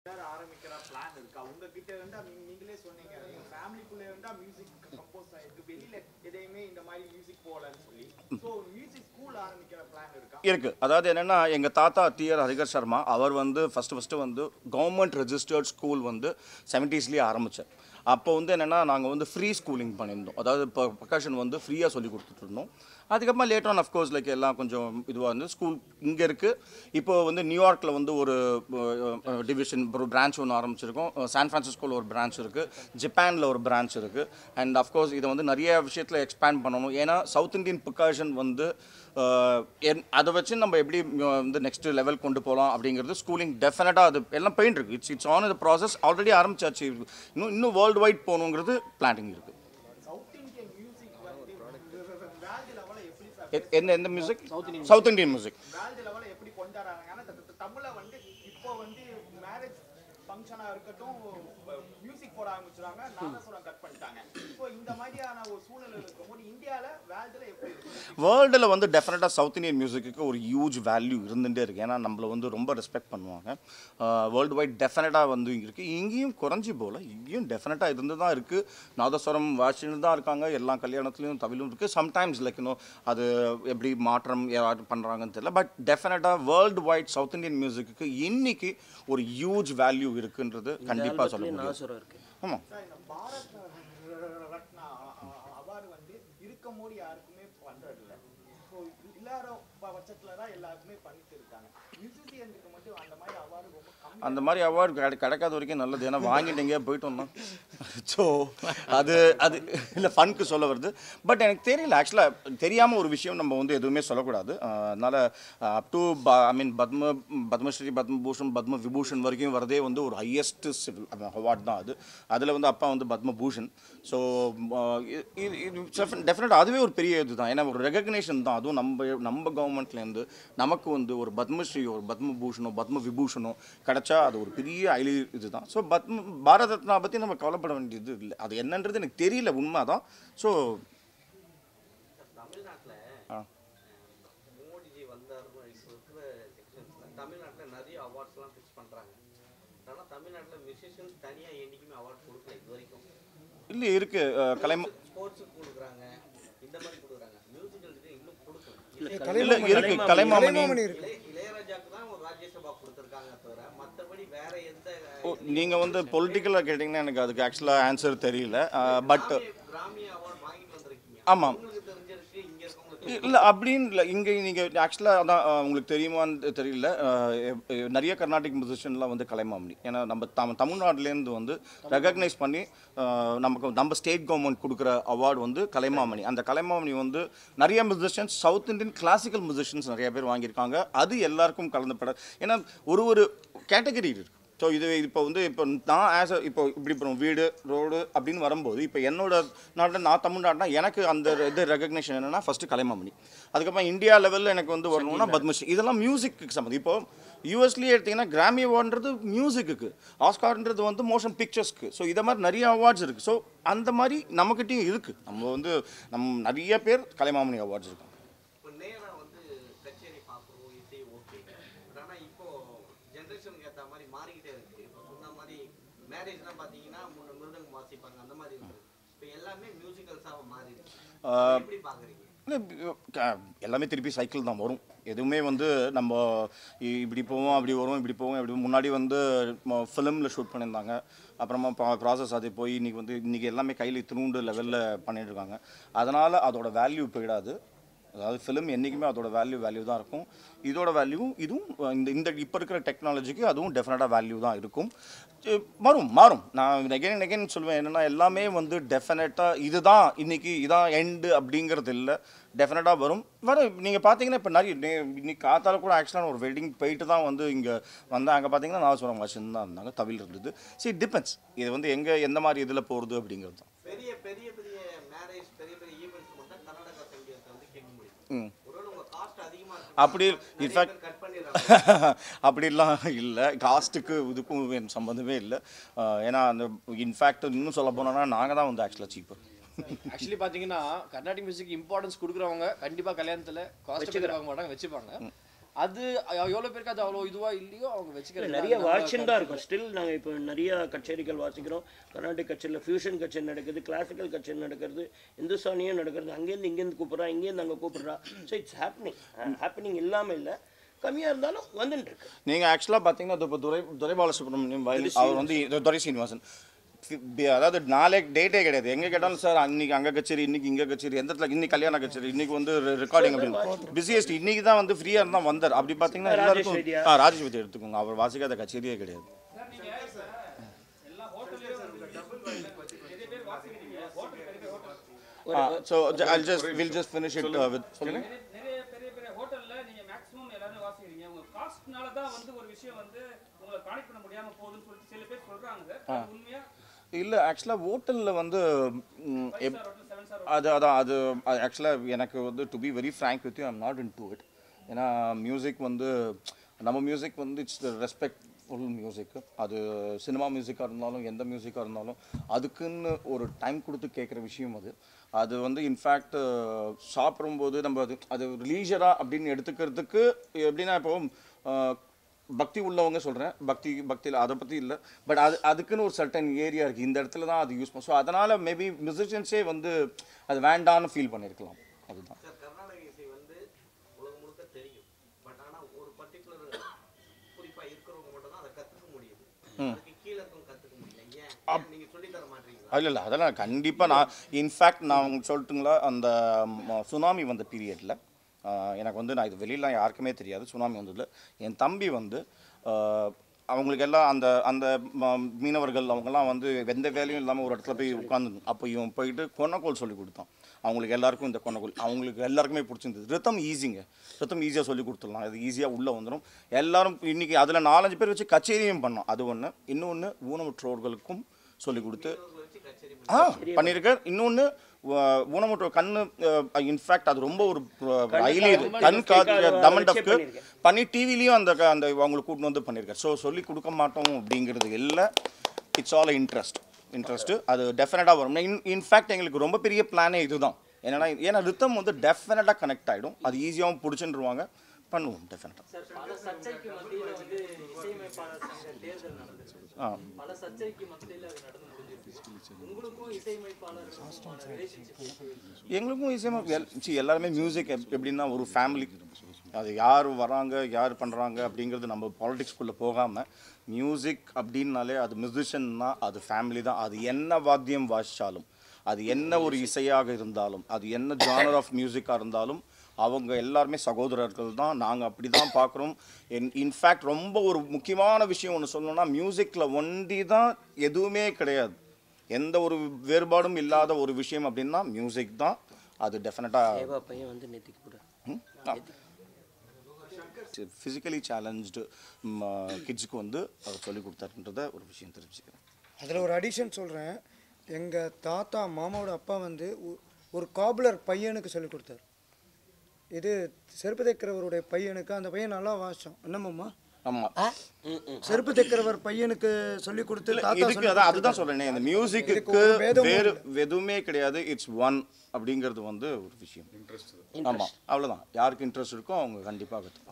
யார் ஆரம்பிக்கிற பிளான் இருக்கா உங்ககிட்ட இருந்தா நீங்க- நீங்களே சொன்னீங்க எங்க ஃபேமிலிக்குள்ள இருந்தா மியூசிக் கம்போஸ் ஆயிருக்கு வெளியில எதையுமே இந்த மாதிரி மியூசிக் போகலன்னு சொல்லி சோ மியூசிக் ஸ்கூல் ஆரம்பிக்கிற பிளான் இருக்கா இருக்கு அதாவது என்னன்னா எங்க தாத்தா டிஆர் ஹரிகர் சர்மா அவர் வந்து ஃபர்ஸ்ட் ஃபர்ஸ்ட் வந்து கவர்மெண்ட் ரெஜிஸ்டர்ட் ஸ்கூல் வந்து செவன்டீஸ்லேயே ஆரம்பிச்சார் அப்போ வந்து என்னன்னா நாங்க வந்து ஃப்ரீ ஸ்கூலிங் பண்ணியிருந்தோம் அதாவது இப்போ பர்கஷன் வந்து ஃப்ரீயா சொல்லி கொடுத்துட்டு இருந்தோம் அதுக்கப்புறமா லேட்டர் ஆன் அஃப்கோர்ஸ் லைக் எல்லாம் கொஞ்சம் இதுவாக வந்து ஸ்கூல் இங்கே இருக்குது இப்போ வந்து நியூயார்க்கில் வந்து ஒரு டிவிஷன் ஒரு பிரான்ச் ஒன்று ஆரம்பிச்சிருக்கோம் சான் ஃப்ரான்சிஸ்கோவில் ஒரு பிரான்ச் இருக்குது ஜப்பானில் ஒரு பிரான்ச் இருக்குது அண்ட் அஃப்கோர்ஸ் இதை வந்து நிறைய விஷயத்தில் எக்ஸ்பேண்ட் பண்ணணும் ஏன்னா சவுத் இந்தியன் பிரிகாஷன் வந்து அஹ், என்- அதை வச்சு நம்ம எப்படி அஹ், வந்து நெக்ஸ்ட் லெவல் கொண்டு போகலாம் அப்படிங்கிறது ஸ்கூலிங் டெஃபினட்டாக அது எல்லாம் பெயின் இருக்குது it's it's on the process already ஆரம்பிச்சாச்சு இன்னும் இன்னும் வேர்ல்டு வைட் போகணுங்கிறது பிளானிங் இருக்குது சவுத் இந்தியன் மியூசிக் வந்து வேர்ல்டு லெவலில் எப்படி சார் எ- எந்த எந்த music south Indian music world லெவலில் எப்படி கொண்டாடுறாங்க ஏன்னா த- த- தமிழை வந்து இப்போ வந்து மேரேஜ் ஃபங்க்ஷனாக இருக்கட்டும் மியூசிக் போட ஆரம்பிச்சுறாங்க நாதஸ்வரம் கட் பண்ணிட்டாங்க இப்போ இந்த மாதிரியான ஒரு சூழ்நிலை இருக்கும்போது இந்தியாவில் வேர்ல்டில் எப்படி இருக்கு வேர்ல்டில் வந்து டெஃபினட்டாக சவுத் இந்தியன் மியூசிக்கு ஒரு ஹியூஜ் வேல்யூ இருந்துகிட்டே இருக்குது ஏன்னா நம்மளை வந்து ரொம்ப ரெஸ்பெக்ட் பண்ணுவாங்க வேர்ல்டு வைட் டெஃபினட்டாக வந்து இங்கே இருக்குது இங்கேயும் குறைஞ்சி போகல இங்கேயும் டெஃபினட்டாக இருந்து தான் இருக்குது நாதஸ்வரம் வாசின்னு தான் இருக்காங்க எல்லா கல்யாணத்துலேயும் தவிலும் இருக்குது சம்டைம்ஸ் லைக் இன்னும் அது எப்படி மாற்றம் யாராவது பண்ணுறாங்கன்னு தெரியல பட் டெஃபினட்டாக வேர்ல்டு வைட் சவுத் இந்தியன் மியூசிக்கு இன்னைக்கு ஒரு ஹியூஜ் வேல்யூ இருக்குன்றது கண்டிப்பாக சொல்ல முடியும் நாசுரம் இருக்கு ஆமாம் சார் இந்த பாரத் ரத்னா அவார்டு வந்து இருக்கும் போது யாருக்குமே பண்றது இல்லை ஸோ இல்லாத ப- பட்சத்துல தான் எல்லாருக்குமே பண்ணிட்டு இருக்காங்க மியூசிஷியனுக்கு மட்டும் அந்த மாதிரி அவார்டு ரொம்ப கம்மி அந்த மாதிரி அவார்டு கிடை கிடைக்காத வரைக்கும் நல்லது ஏன்னா வாங்கிட்டு எங்கேயா போயிட்டு வந்தோம் ஸோ அது அது இல்லை ஃபனுக்கு சொல்ல வருது பட் எனக்கு தெரியல ஆக்சுவலாக தெரியாமல் ஒரு விஷயம் நம்ம வந்து எதுவுமே சொல்லக்கூடாது அஹ் அதனால up to I mean Padma Padma Shri Padma Bhushan Padma Vibhushan வரைக்கும் வரதே வந்து ஒரு ஹையஸ்ட் அவார்ட் தான் அது அதில் வந்து அப்பா வந்து பத்மபூஷன் ஸோ டெஃபினட் அதுவே ஒரு பெரிய இதுதான் ஏன்னா ஒரு ரெகக்னேஷன் தான் அதுவும் நம்ம நம்ம கவர்மெண்ட்லேருந்து நமக்கு வந்து ஒரு பத்மஸ்ரீ ஒரு பத்மபூஷனோ பத்ம விபூஷனோ கிடைச்சா அது ஒரு பெரிய ஐலி இதுதான் ஸோ பத்ம பாரத ரத்னா பற்றி நம்ம கவலைப்பட வேண்டியது இல்லை அது என்னன்றது எனக்கு தெரியல உண்மை தான் ஸோ தமிழ்நாட்டில் ஆ. மோடிஜி வந்தாருன்னு இப்போ இருக்கிற செக்ஷன்ஸில் தமிழ்நாட்டில் நிறைய அவார்ட்ஸ்லாம் ஃபிக்ஸ் பண்ணுறாங்க ஆனால் தமிழ்நாட்டில் மியூசிஷியன்ஸ் தனியாக என்றைக்குமே அவார்ட் கொடுக்கல இது வரைக்கும் இல்லை இருக்குது கலைம ஸ்போர்ட்ஸுக்கு கொடுக்குறாங்க இந்த மாதிரி கொடுக்குறாங்க மியூசிக்கல்ஸுக்கு இன்னும் கொடுக்கல இல்லை இருக்கு கலைமாமணி இளைய இளையராஜாக்கு தான் ஒரு ராஜ்யசபா கொடுத்துருக்காங்க தவிர மற்றபடி வேற எந்த நீங்கள் வந்து பொலிட்டிக்கலாக கேட்டிங்கன்னா எனக்கு அதுக்கு ஆக்சுவலாக ஆன்சர் தெரியல பட் கிராமிய- கிராமிய அவார்ட் வாங்கிட்டு வந்திருக்கீங்க ஆமாம் உங்களுக்கு தெரிஞ்சிருக்கு இங்கே இருக்கவங்களுக்கு இல்லை அப்படின்னு இல்லை இங்கே நீங்கள் ஆக்சுவலாக அதான் அஹ், உங்களுக்கு தெரியுமான்னு தெரியல அஹ், எ- நிறைய கர்நாடிக் மியூசிஷியன்லாம் வந்து கலைமாமணி ஏன்னா நம்ம தம் தமிழ்நாட்டிலேருந்து வந்து ரெகக்னைஸ் பண்ணி அஹ், நமக்கு நம்ம ஸ்டேட் கவர்மெண்ட் கொடுக்குற அவார்டு வந்து கலைமாமணி அந்த கலைமாமணி வந்து நிறைய musicians south Indian classical musicians நிறைய பேர் வாங்கியிருக்காங்க அது எல்லாருக்கும் கலந்துப்பட ஏன்னா ஒரு ஒரு கேட்டகரி இருக்கு ஸோ இது இப்போ வந்து இப்போ நான் ஆஸ் இப்போ இப்படி இப்போ வீடு ரோடு அப்படின்னு வரும்போது இப்போ என்னோட நாட்டில் நான் தமிழ்நாடுனா எனக்கு அந்த இது ரெகக்னேஷன் என்னன்னா ஃபஸ்ட்டு கலைமாமணி அதுக்கப்புறம் இந்தியா லெவலில் எனக்கு வந்து வரணும்னா பத்மஸ்ரீ இதெல்லாம் மியூசிக்கு சம்மந்தம் இப்போ யூஎஸ்லேயே எடுத்தீங்கன்னா கிராமி அவார்டுன்றது மியூசிக்கு ஆஸ்கார்ன்றது வந்து மோஷன் பிக்சர்ஸ்க்கு ஸோ இதை மாதிரி நிறைய அவார்ட்ஸ் இருக்குது ஸோ அந்த மாதிரி நம்மக்கிட்டையும் இருக்குது நம்ம வந்து நம்ம நிறைய பேர் கலைமாமணி அவார்ட்ஸ் இருக்காங்க இப்போ நேராக வந்து கச்சேரி பார்க்குறோம் இசை ஓகே பட் ஆனால் இப்போ ஜென்ரேஷனுக்கு ஏற்ற மாதிரி மாறிக்கிட்டே இருக்கு இப்போ சொன்ன மாதிரி மேரேஜ்லாம் பார்த்தீங்கன்னா முன்ன மிருதங்கம் வாசிப்பாங்க அந்த மாதிரி இருக்கு இப்போ எல்லாமே மியூசிக்கல்ஸாக மாறிடுச்சு எப்படி பார்க்குறீங்க இல்ல, க- எல்லாமே திருப்பி சைக்கிள் தான் வரும் எதுவுமே வந்து நம்ம இ- இப்படி போவோம் அப்படி வரும் இப்படி போவோம் இப்படி முன்னாடி வந்து ஃபிலிமில் ஷூட் பண்ணியிருந்தாங்க அப்புறமா ப்ராசஸ் அது போய் இன்னைக்கு வந்து இன்னைக்கு எல்லாமே கையில் இத்தினூண்டு லெவலில் பண்ணிட்டு இருக்காங்க அதனால் அதோட வேல்யூ போயிடாது அதாவது ஃபிலிம் என்றைக்குமே அதோட வேல்யூ வேல்யூ தான் இருக்கும் இதோட வேல்யூ இதுவும் இந்த இந்த இப்போ இருக்கிற டெக்னாலஜிக்கு அதுவும் டெஃபினட்டாக வேல்யூ தான் இருக்கும் அஹ் மாறும் மாறும் நான் நெகன் நெகன் சொல்லுவேன் என்னென்னா எல்லாமே வந்து டெஃபினட்டாக இதுதான் இன்னைக்கு இதான் எண்டு அப்படிங்கிறது இல்லை டெஃபினட்டாக வரும் வரும் நீங்கள் பார்த்தீங்கன்னா இப்போ நிறைய நே- இன்னைக்கு காத்தால கூட ஆக்சுவலாக ஒரு வெட்டிங் போயிட்டு தான் வந்து இங்கே வந்தால் அங்கே பார்த்தீங்கன்னா நான் சொல்ல வாஷன் தான் இருந்தாங்க தவில் இருந்தது சரி டிபெண்ட்ஸ் இது வந்து எங்கே எந்த மாதிரி இதில் போகிறது அப்படிங்கிறது தான் பெரிய பெரிய பெரிய மேரேஜ் பெரிய பெரிய ஈவெண்ட்ஸ் மட்டும் கர்நாடகா சங்கீதத்தை வந்து கேட்க முடியும் ம் ஒருவேளை உங்க காஸ்ட் அதிகமாக இருக்கு அப்படி இன்ஃபேக்ட் கட் பண்ணிடுறாங்க அப்படிலாம் இல்லை காஸ்ட்டுக்கு இதுக்கும் எனக்கு சம்மந்தமே இல்லை அஹ் ஏன்னா அந்த இன்ஃபேக்ட் இன்னும் சொல்ல போனோம்னா நாங்கள் தான் வந்து ஆக்சுவலாக சீப்பர் ஆக்சுவலி பாத்தீங்கன்னா கர்நாடிக் மியூசிக் இம்பார்ட்டன்ஸ் கொடுக்குறவங்க கண்டிப்பா கல்யாணத்துல காஸ்ட் பார்க்க மாட்டாங்க வச்சுப்பாங்க அது எவ்வளோ பேருக்கு அது அவ்வளோ இதுவா இல்லையோ அவங்க வச்சுக்கிறது நிறைய வாட்சின்னு தான் இருக்கும் ஸ்டில் நாங்கள் இப்போ நிறைய கச்சேரிகள் வாசிக்கிறோம் கர்நாடிக் கச்சேரியில் ஃபியூஷன் கச்சேரி நடக்குது கிளாசிக்கல் கச்சேரி நடக்கிறது இந்துஸ்தானியும் நடக்கிறது அங்கேருந்து இங்கேருந்து கூப்பிட்றா இங்கேருந்து அங்கே கூப்பிட்றா ஸோ இட்ஸ் ஹேப்பனிங் ஹேப்பனிங் இல்லாமல் இல்லை கம்மியாக இருந்தாலும் வந்துட்டு இருக்கு நீங்க ஆக்சுவலாக பார்த்தீங்கன்னா அது இப்போ துரை துரை பாலசுப்ரமணியம் வயலின் அவர் வந்து இது துரை சீனிவாசன் ஃபி- பி- அதாவது நாளே டேட்டே கிடையாது எங்கே கேட்டாலும் சார் அன்னைக்கு அங்கே கச்சேரி இன்னைக்கு இங்கே கச்சேரி எந்த இடத்துல இன்னைக்கு கல்யாண கச்சேரி இன்னைக்கு வந்து ரெக்கார்டிங் அப்படின்னு பிஸியஸ்ட் இன்னைக்கு தான் வந்து ஃப்ரீயாக இருந்தால் வந்தார் அப்படி பார்த்தீங்கன்னா ராஜேஷ் எல்லாருக்கும் வைத்தியா. ஆ ராஜேஷ் வைத்தியா எடுத்துக்கோங்க அவர் வாசிக்காத கச்சேரியே கிடையாது so I'll just will just finish it uh, with சொல்லுங்க நிறைய நிறைய பெரிய பெரிய ஹோட்டல்ல நீங்க மேக்ஸிமம் எல்லாரும் வாசிக்கிறீங்க உங்க காஸ்ட்னால தான் வந்து ஒரு விஷயம் வந்து உங்களை கனெக்ட் பண்ண முடியாம போகுதுன்னு சொல்லிட்டு சில பேர் சொல்றாங்க சார் அது உண்மையா இல்லை ஆக்சுவலாக ஹோட்டலில் வந்து ம், எப்- சார் ஹோட்டல் செவன் சார் அது அதான் அது ஆக்சுவலாக எனக்கு வந்து to be very frank with you I'm not into it ஏன்னா மியூசிக் வந்து நம்ம மியூசிக் வந்து இட்ஸ் ரெஸ்பெக்ட்ஃபுல் மியூசிக் அது சினிமா மியூசிக்காக இருந்தாலும் எந்த மியூசிக்காக இருந்தாலும் அதுக்குன்னு ஒரு டைம் கொடுத்து கேட்குற விஷயம் அது அது வந்து இன்ஃபேக்ட் சாப்பிடும்போது நம்ம அது அது லீஜராக அப்படின்னு எடுத்துக்கிறதுக்கு எப்படின்னா இப்போ அஹ், பக்தி உள்ளவங்க சொல்கிறேன் பக்தி பக்தியில் அதை பற்றி இல்லை பட் அது அதுக்குன்னு ஒரு சர்டன் ஏரியா இருக்குது இந்த இடத்துல தான் அது யூஸ் பண்ணும் ஸோ அதனால் மேபி மியூசிஷியன்ஸே வந்து அது வேண்டான்னு ஃபீல் பண்ணியிருக்கலாம் அதுதான் சார் கர்நாடக இசை வந்து உலகம் முழுக்க தெரியும் பட் ஆனா ஒரு பர்டிகுலர் குறிப்பா இருக்கிறவங்க மட்டும் தான் அதை கத்துக்க முடியுது அதுக்கு கீழே இருக்கவங்க கத்துக்க முடியல ஏன் ஏன் நீங்க சொல்லி தர மாட்டீங்களா இல்லை இல்லை அதெல்லாம் கண்டிப்பாக நான் இன்ஃபேக்ட் நான் உங்களுக்கு சொல்லட்டுங்களா அந்த ம- சுனாமி வந்த பீரியடில் எனக்கு வந்து நான் இது வெளியில யாருக்குமே தெரியாது சுனாமி வந்ததில் என் தம்பி வந்து ஆஹ், அவங்களுக்கு எல்லாம் அந்த அந்த ம- மீனவர்கள் அவங்கெல்லாம் வந்து எந்த வேலையும் இல்லாமல் ஒரு இடத்துல போய் உட்காந்து அப்போ இவன் போயிட்டு கொன்னக்கோல் சொல்லி கொடுத்தான் அவங்களுக்கு எல்லாருக்கும் இந்த கொன்னக்கோல் அவங்களுக்கு எல்லாருக்குமே பிடிச்சிருந்தது ரித்தம் ஈஸிங்க ரித்தம் ஈஸியாக சொல்லி கொடுத்துடலாம் அது ஈஸியாக உள்ளே வந்துடும் எல்லாரும் இன்னைக்கு அதில் நாலஞ்சு பேர் வச்சு கச்சேரியும் பண்ணோம் அது ஒன்று இன்னொன்று ஊனமுற்றோர்களுக்கும் சொல்லி கொடுத்து ஆ பண்ணியிருக்கார் இன்னொன்று ஊனமுற்ற கண்ணு இன்ஃபேக்ட் அது ரொம்ப ஒரு ஹைலி இது கண் காது கேட்காத தமண்டப்க்கு வச்சே பண்ணியிருக்கேன். பண்ணி டிவிலையும் அந்த க- அந்த அவங்களுக்கு கூட்டின்னு வந்து பண்ணியிருக்காரு ஸோ சொல்லி கொடுக்க மாட்டோம் அப்படிங்கிறது இல்லை இட்ஸ் ஆல் இன்ட்ரெஸ்ட் இன்ட்ரெஸ்ட்டு அது டெஃபினட்டாக வரும் இன் இன்ஃபேக்ட் எங்களுக்கு ரொம்ப பெரிய பிளானே இதுதான் என்னன்னா ஏன்னா ரித்தம் வந்து டெஃபினட்டாக கனெக்ட் ஆகிடும் அது ஈஸியாகவும் பிடிச்சிருவாங்க பண்ணுவோம் டெஃபினட்டாக சார் பல சர்ச்சைக்கு மத்தியில வந்து இசையமைப்பாளர் சங்க தேர்தல் நடந்தது ஆ பல சர்ச்சைக்கு மத்தியில அது நடந்து முடிஞ்சிருக்கு உங்களுக்கும் இசையமைப்பாளருக்கும் ரிலேஷன்ஷிப் எங்களுக்கும் ஈஸியாக எல் சி எல்லாருமே மியூசிக் எப்படின்னா ஒரு ஃபேமிலி அது யார் வராங்க யார் பண்ணுறாங்க அப்படிங்கிறது நம்ம பாலிடிக்ஸ்குள்ளே போகாமல் மியூசிக் அப்படின்னாலே அது மியூசிஷியன்னா அது ஃபேமிலி தான் அது என்ன வாத்தியம் வாசித்தாலும் அது என்ன ஒரு இசையாக இருந்தாலும் அது என்ன ஜானர் ஆஃப் மியூசிக்காக இருந்தாலும் அவங்க எல்லாருமே சகோதரர்கள் தான் நாங்கள் அப்படி தான் பார்க்குறோம் இன் இன்ஃபேக்ட் ரொம்ப ஒரு முக்கியமான விஷயம் ஒன்று சொல்லணும்னா மியூசிக்கில் ஒண்டி தான் எதுவுமே கிடையாது எந்த ஒரு வேறுபாடும் இல்லாத ஒரு விஷயம் அப்படின்னா மியூசிக் தான் அது டெஃபினட்டாக தேவா பையன் வந்து நேற்றுக்கு கூட ஃபிசிக்கலி சேலஞ்சு கிட்ஸுக்கு வந்து அவர் சொல்லி கொடுத்தாருன்றத ஒரு விஷயம் தெரிஞ்சுக்கிறேன் அதில் ஒரு அடிஷன் சொல்கிறேன் எங்கள் தாத்தா மாமாவோட அப்பா வந்து ஒ- ஒரு காபுலர் பையனுக்கு சொல்லி கொடுத்தாரு இது செருப்பு தைக்கிறவருடைய பையனுக்கு அந்த பையன் நல்லா வாசிச்சான் என்னம்மா ஆமாம் செருப்பு தைக்கிறவர் பையனுக்கு சொல்லி கொடுத்து தாத்தா இதுக்கு சொல்லி அதான் அதுதான் சொல்றேனே இந்த இதுக்கு மியூசிக்கு ஒரு வேதமும் வேறு எதுவுமே கிடையாது இட்ஸ் ஒன் அப்படிங்கிறது வந்து ஒரு விஷயம் ஆமாம் அவ்வளோதான் யாருக்கு இன்ட்ரெஸ்ட் இருக்கோ அவங்க கண்டிப்பாக கற்றுப்பாங்க